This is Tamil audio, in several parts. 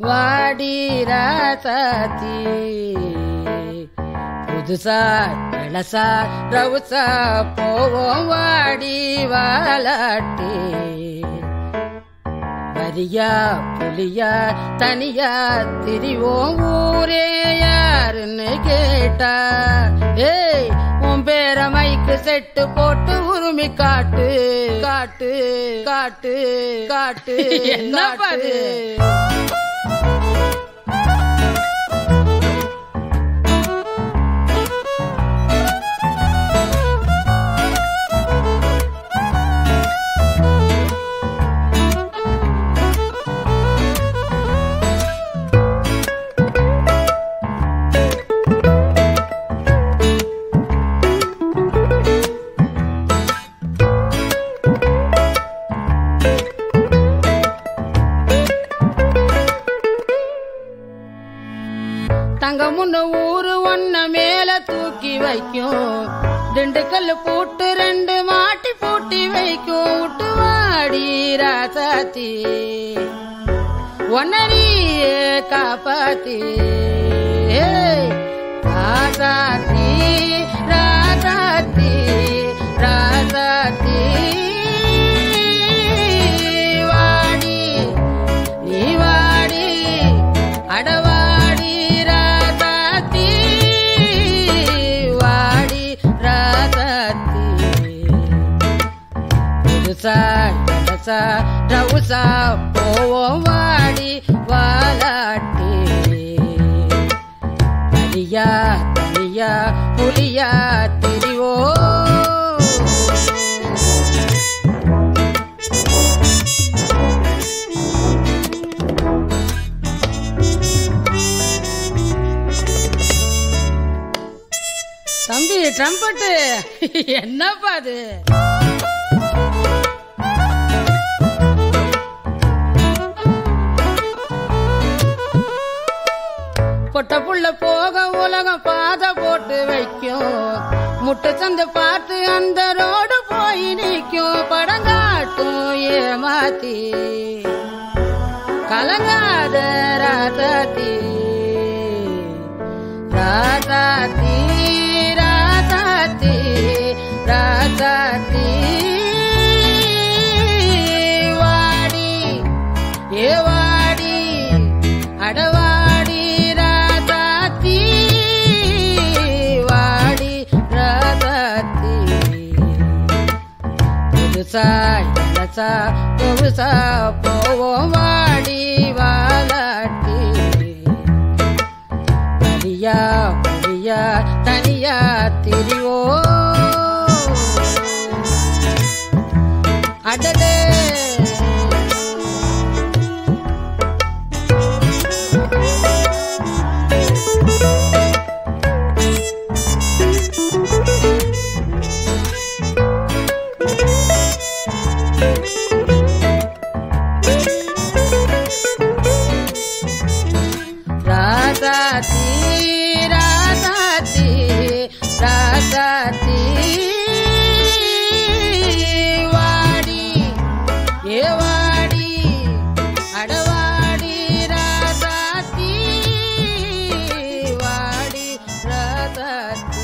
வாடி ராசாத்தி புதுசா இளசா ரவுசா போவோம் வாடி வாலாட்டி வரியா புலியா தனியா திரிவோம் ஊரே யாருன்னு கேட்டா ஏய் உன் பேர மைக்கு செட்டு போட்டு உருமி காட்டு காட்டு காட்டு காட்டு என்ன பாரு தங்க முன்ன ஊரு ஒன்ன மேல தூக்கி வைக்கும் திண்டுக்கல் பூட்டு ரெண்டு மாட்டி பூட்டி வைக்கும் விட்டு வாடி ராசாத்தி ஒன்னரியே காப்பாத்தி ஏய், ராசாத்தி ராசாத்தி ராசாத்தி வாடி நீ வாடி அடவாடி ராதாத்தி வாடி ராதாத்தி புதுசா இளசா ரவுசா போவோம் வாடி வாலாட்டி தனியா தனியா புலியா திரிவோ தம்பி ட்ரம்பட்டு என்னப்பா அது பொட்ட புள்ள போக உலகம் பாதை போட்டு வைக்கும் முட்டை சந்து பார்த்து அந்த ரோடு போய் நிற்கும் படங்காட்டும் ஏமாத்தி கலங்காத ராதாத்தி ராதாத்தி ராதாத்தி ராதாத்தி வாடி ஏ வாடி அடவாடி ராதாத்தி வாடி ராதாத்தி புதுசா இளசா புதுசா போவோம் வாடி வாலாட்டி தனியா புரியா தனியா திரிவோ அடடே ராசாத்தி ராசாத்தி ராசாத்தி வாடி ஏ வாடி அடவாடி ராசாத்தி வாடி ராசாத்தி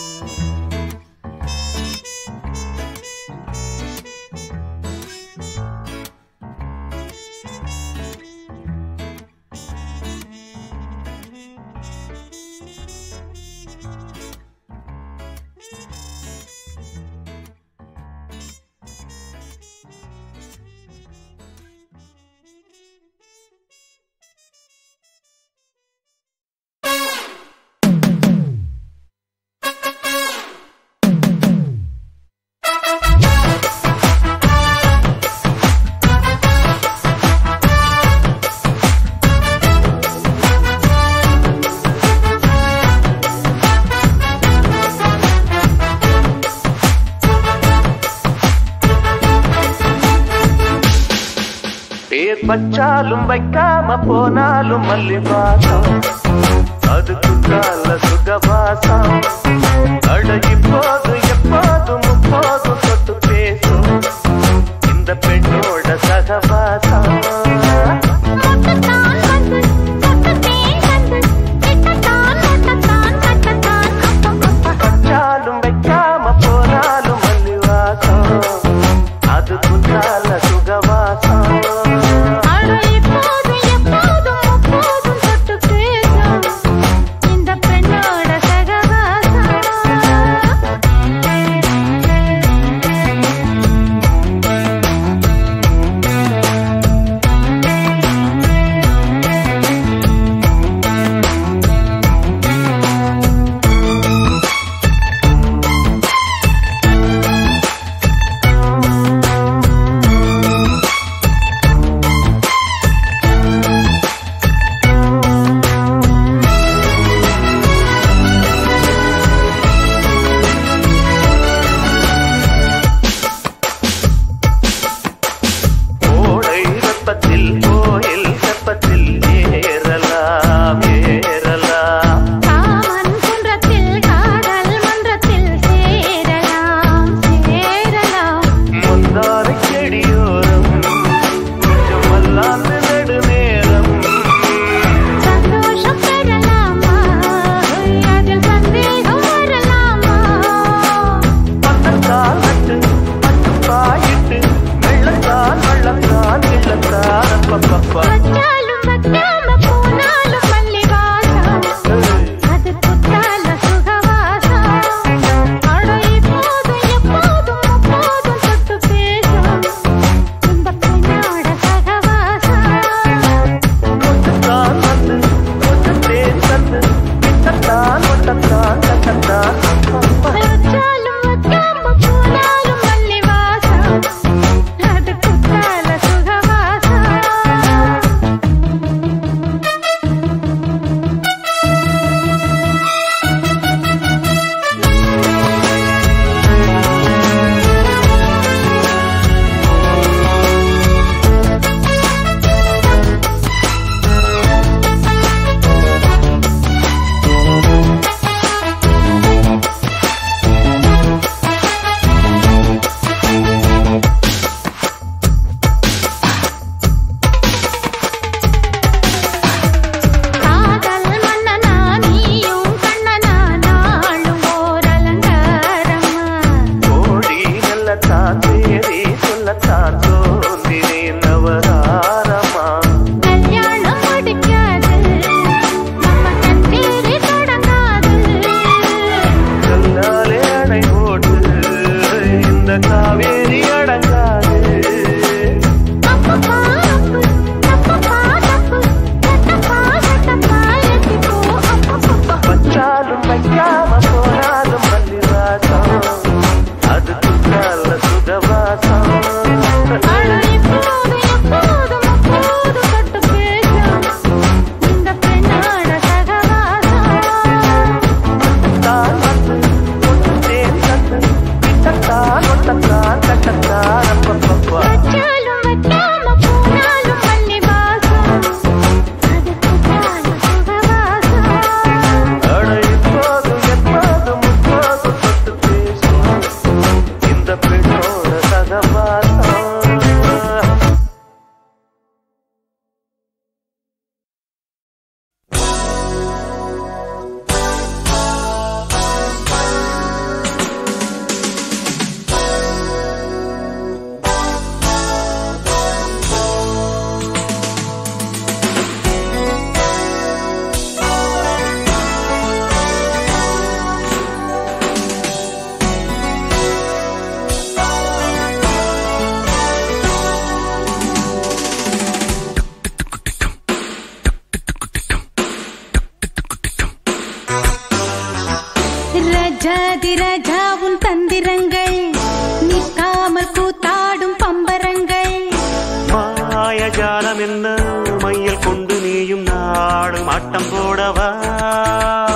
பேர் வச்சாலும் வைக்காம போனாலும் மல்லி வாசம் அதுக்குள்ளால சுகவாசம் அட இப்போது எப்போதும் முப்போதும் தொட்டு பேசும் இந்த பெண்ணோட சகவாசம் மொத்தத்தான் வந்து ரஜாதி ராஜா உன் தந்திரங்கள் நிற்காமல் கூத்தாடும் பம்பரங்கள் மாயஜாலம் என்ன மையல் கொண்டு நீயும் நாடும் ஆட்டம் போடவா